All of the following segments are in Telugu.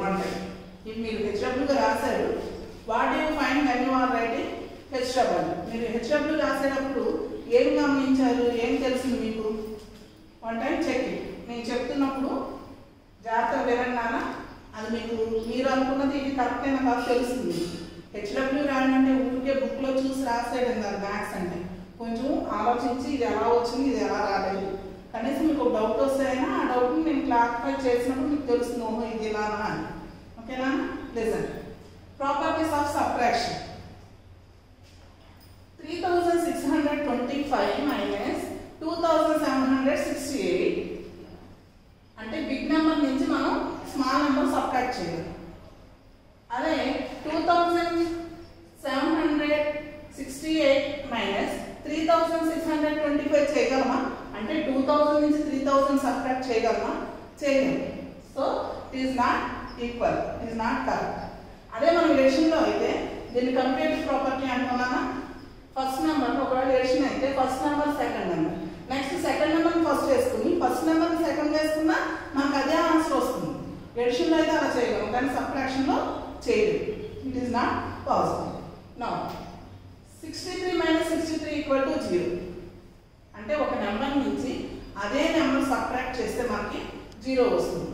వన్ టైం ఇది మీరు హెచ్డబ్ల్యూగా రాశారు what you find when you are writing HW మీరు హెచ్డబ్ల్యూ రాసేటప్పుడు ఏం గమనించారు ఏం తెలిసింది మీకు వన్ టైం చెక్ ఇట్ నేను చెప్తున్నప్పుడు జాగ్రత్తగా వినండి నాన్న అది మీకు మీరు అనుకున్నది ఇది కరెక్ట్ అయినా కాదు తెలుస్తుంది హెచ్డబ్ల్యూ రాయండి అంటే ఊరికే బుక్లో చూసి రాసేయడం కాదు మ్యాథ్స్ అంటే కొంచెం ఆలోచించి ఇది ఎలా వచ్చింది ఇది ఎలా రాలేదు కనీసం మీకు ఒక డౌట్ వస్తే అయినా ఆ డౌట్ని నేను క్లారిఫై చేసినప్పుడు మీకు తెలుస్తుంది ఓహో ఇది ఇలానా అని ఓకేనా listen properties of subtraction three thousand six hundred twenty five minus two thousand seven hundred sixty eight అంటే బిగ్ నెంబర్ నుంచి మనం స్మాల్ నెంబర్ సబ్ట్రాక్ట్ చేయాలి అదే two thousand seven hundred sixty eight minus three thousand six hundred twenty five చేయగలమా అంటే టూ థౌజండ్ నుంచి త్రీ థౌజండ్ సబ్ట్రాక్ట్ చేయగలమా చేయలేము so it is not equal it is not correct అదే మన ఎడిషన్లో అయితే దీన్ని కంపేటివ్ ప్రాపర్టీ అంటున్నానా ఫస్ట్ నెంబర్ ఒకవేళ ఎడిషన్ అయితే first number second number next second number first వేసుకుని ఫస్ట్ నెంబర్ సెకండ్ వేసుకున్నా మనకు అదే ఆన్సర్ వస్తుంది ఎడిషన్లో అయితే అలా చేయగలం కానీ సబ్ట్రాక్షన్లో చేయలేము it is not possible no sixty three minus sixty three equal to zero అంటే ఒక నెంబర్ నుంచి అదే నెంబర్ సబ్ట్రాక్ట్ చేస్తే మనకి జీరో వస్తుంది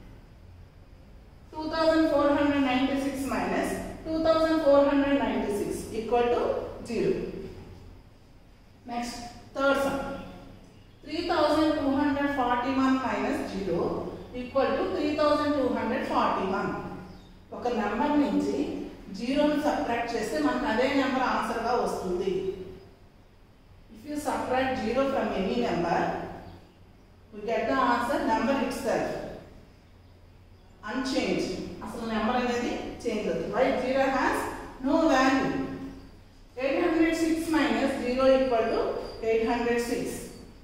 two thousand four hundred ninety six minus two thousand four hundred ninety six equal to zero next third sum three thousand two hundred forty one minus zero equal to three thousand two hundred forty one ఒక నెంబర్ నుంచి జీరోని సబ్ట్రాక్ట్ చేస్తే మనకు అదే నెంబర్ ఆన్సర్గా వస్తుంది if you subtract zero from any number we get the answer number itself unchanged అసలు నెంబర్ అనేది చేంజ్ అవుతుంది right zero has no value eight hundred six minus zero equal to eight hundred six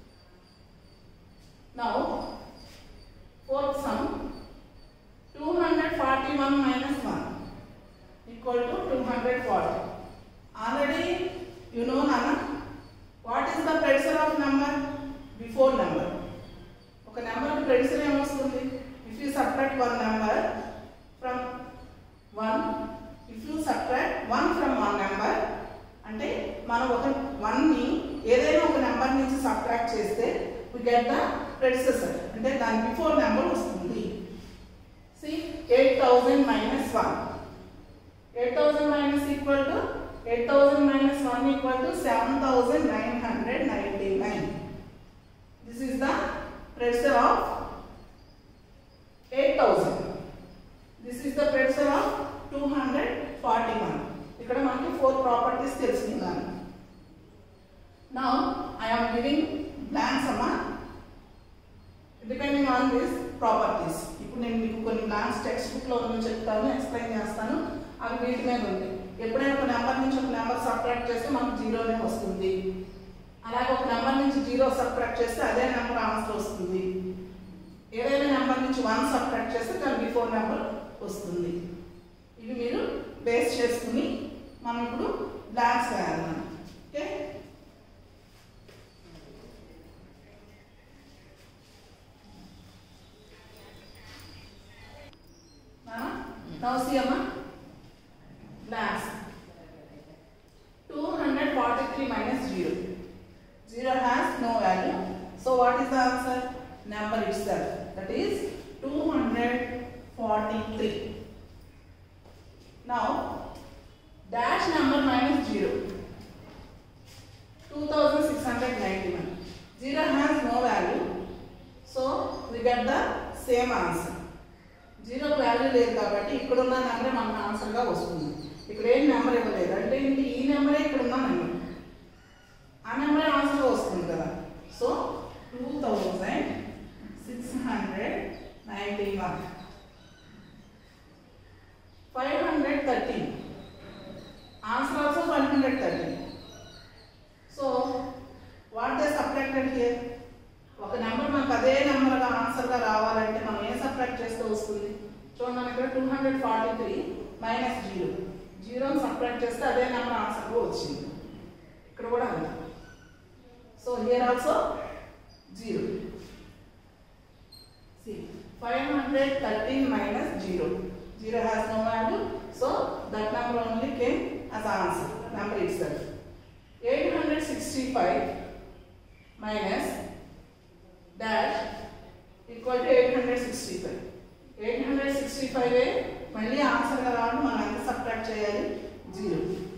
now fourth sum two hundred forty one minus one equal to two hundred forty already you know నాన్న what is the predecessor of number before number ఒక నెంబర్ ప్రెడిసర్ ఏమొస్తుంది if you subtract one number from one if you subtract one from one number అంటే మనం ఒక వన్ని ఏదైనా ఒక నెంబర్ నుంచి సబ్ట్రాక్ట్ చేస్తే వి గెట్ ద ప్రెడిసెసర్ అంటే దాని బిఫోర్ నెంబర్ వస్తుంది see eight thousand minus one eight thousand minus equal to eight thousand minus one equal to seven thousand nine hundred ninety nine this is the pressure of 8000 this is the pressure of 241 ఇక్కడ మనకి ఫోర్ ప్రాపర్టీస్ తెలుసుకున్నాను now I am giving blanks అమ్మా డిపెండింగ్ ఆన్ దిస్ ప్రాపర్టీస్ ఇప్పుడు నేను మీకు కొన్ని బ్లాంక్స్ టెక్స్ట్ బుక్ లో ఉన్న చెప్తాను ఎక్స్ప్లెయిన్ చేస్తాను అవి వీటి మీద ఉంది ఎప్పుడైనా ఒక నెంబర్ నుంచి ఒక నెంబర్ సబ్ట్రాక్ట్ చేస్తే మనకు జీరోనే వస్తుంది అలాగే ఒక నెంబర్ నుంచి జీరో సబ్ట్రాక్ట్ చేస్తే అదే నెంబర్ ఆన్సర్ వస్తుంది ఏదైనా నెంబర్ నుంచి వన్ సబ్ట్రాక్ట్ చేస్తే దాని బిఫోర్ నెంబర్ వస్తుంది ఇవి మీరు బేస్ చేసుకుని మనం ఇప్పుడు బ్లాంక్స్ వేయాలి మనం ఓకే నవసీయమ్మ blanks two hundred forty three minus zero 0 has no value. So what is the answer? Number itself. That is 243. Now dash number minus 0. 2691. 0 has no value. So we get the same answer. Zero value లేదు కాబట్టి ఇక్కడ ఉన్న నెంబరే మనకు ఆన్సర్గా వస్తుంది ఇక్కడ ఏం నెంబర్ ఇవ్వలేదు అంటే ఏంటి ఈ నెంబరే ఇక్కడ ఉన్న నెంబర్ ఆ నెంబర్ ఆన్సర్ వస్తుంది కదా so two thousand six hundred ninety one five hundred thirteen answer also five hundred thirteen so what they subtracted here ఒక నెంబర్ మనకు అదే నెంబర్గా ఆన్సర్గా రావాలంటే మనం ఏం సబ్ట్రాక్ట్ చేస్తే వస్తుంది చూడండి ఇక్కడ two hundred forty three minus zero జీరోని సబ్ట్రాక్ట్ చేస్తే అదే నెంబర్ ఆన్సర్గా వచ్చింది ఇక్కడ కూడా అంతే So here also 0. See, 513 minus 0. 0 has no value so that number only came as answer number itself 865 minus dash equal to 865 865 ఏ మళ్ళీ ఆన్సర్ కదా అని మనం ఎంత సబ్ట్రాక్ట్ చేయాలి zero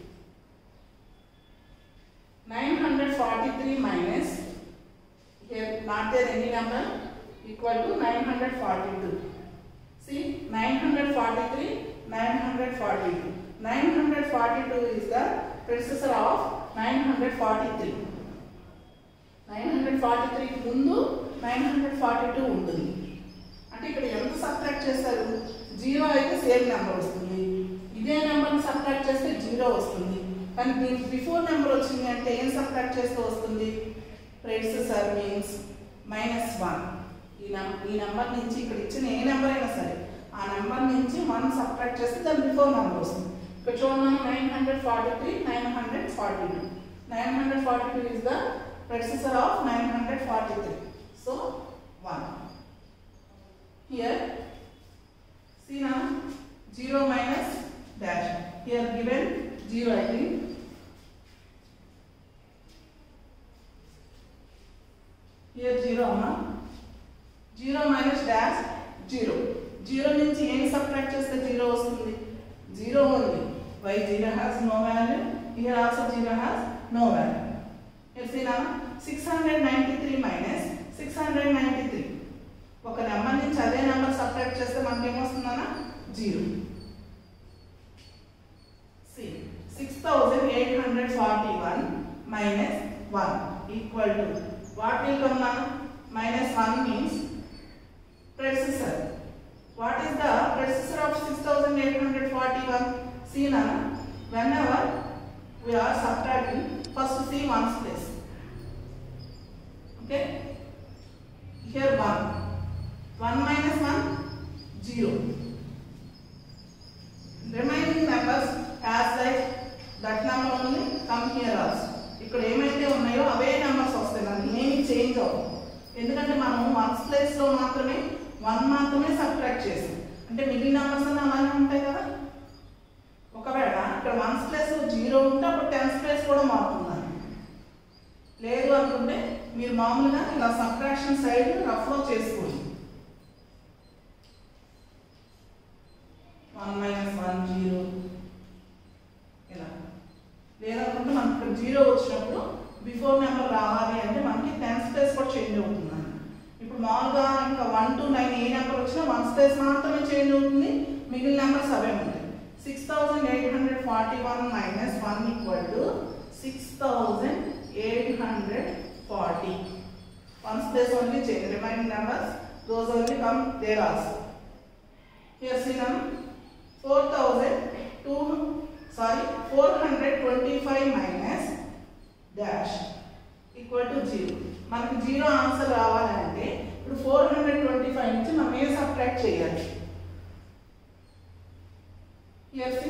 nine hundred forty three minus here not there any number equal to 942 see 943 942 942 is the predecessor of 943 943 కి ముందు 942 ఉంటుంది అంటే ఇక్కడ ఎంత సబ్ట్రాక్ట్ చేస్తారు జీరో అయితే సేమ్ నెంబర్ వస్తుంది ఇదే నెంబర్ని సబ్ట్రాక్ట్ చేస్తే జీరో వస్తుంది కానీ దీనికి బిఫోర్ నెంబర్ వచ్చింది అంటే ఏం సబ్ట్రాక్ట్ చేస్తే వస్తుంది ప్రెడిసెసర్ మీన్స్ మైనస్ వన్ ఈ నం ఈ నెంబర్ నుంచి ఇక్కడ ఇచ్చిన ఏ నెంబర్ అయినా సరే ఆ నెంబర్ నుంచి వన్ సబ్ట్రాక్ట్ చేస్తే దాని బిఫోర్ నెంబర్ వస్తుంది ఇక్కడ చూడండి nine hundred forty three nine hundred forty two nine hundred forty two is the predecessor of 943 so 1 here see now 0 minus dash here given 0 I think here 0 అమ్మా 0 minus dash 0 0 నుంచి ఏం సబ్ట్రాక్ట్ చేస్తే 0 వస్తుంది 0 only why 0 has no value here also 0 has no value here see now 693 minus 693 ఒక నెంబర్ నుంచి అదే నెంబర్ సబ్ట్రాక్ట్ చేస్తే మనకి ఏమొస్తుందన్నా zero see six thousand eight hundred forty one minus one equal to what will come నా minus one means predecessor what is the predecessor of 6841 see na whenever we are subtracting first see ones place okay here 1 1 minus 1 0 remaining numbers as like that number only come here also ఇక్కడ ఏమైతే ఉన్నాయో అవే నెంబర్స్ వస్తాయి మనకి ఏమి చేంజ్ అవ్వదు ఎందుకంటే మనం వన్స్ ప్లేస్ లో మాత్రమే వన్ మాత్రమే సబ్ట్రాక్ట్ చేసాం అంటే మిగిలిన నెంబర్స్ అన్నీ అలానే ఉంటాయి కదా ఒకవేళ ఇక్కడ వన్స్ ప్లేస్ లో జీరో ఉంటే అప్పుడు టెన్స్ ప్లేస్ కూడా మారుతుంది లేదు అనుకుంటే మీరు మామూలుగా ఇలా సబ్ట్రాక్షన్ సైడ్ రఫ్లో చేసుకోండి వన్ మైనస్ వన్ జీరో ఇలా లేదనుకుంటే మనకి ఇక్కడ జీరో వచ్చినప్పుడు బిఫోర్ నెంబర్ రావాలి అంటే మనకి టెన్ స్పేస్ కూడా చేంజ్ అవుతుంది ఇప్పుడు మామూలుగా ఇంకా వన్ టు నైన్ ఏ నెంబర్ వచ్చినా వన్ స్పేస్ మాత్రమే చేంజ్ అవుతుంది మిగిలిన నెంబర్స్ అవే ఉంటాయి six thousand eight hundred forty one minus one equal to six thousand eight hundred forty one space only change remaining numbers those only come there also here see నమ్ four thousand two sorry four hundred twenty five minus dash equal to zero మనకి జీరో ఆన్సర్ రావాలంటే ఇప్పుడు ఫోర్ హండ్రెడ్ ట్వంటీ ఫైవ్ నుంచి మనం ఏ సబ్ట్రాక్ట్ చేయాలి yes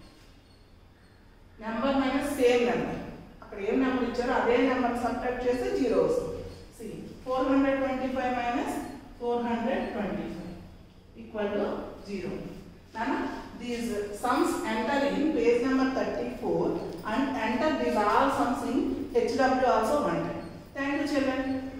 number minus same number అక్కడ ఏం నెంబర్ ఇచ్చారో అదే నెంబర్ సబ్ట్రాక్ట్ చేస్తే జీరో వస్తుంది C four hundred twenty five minus four hundred twenty five equal to zero Nana, these sums enter in page number 34 and enter these all sums in HW also one time. Thank you children.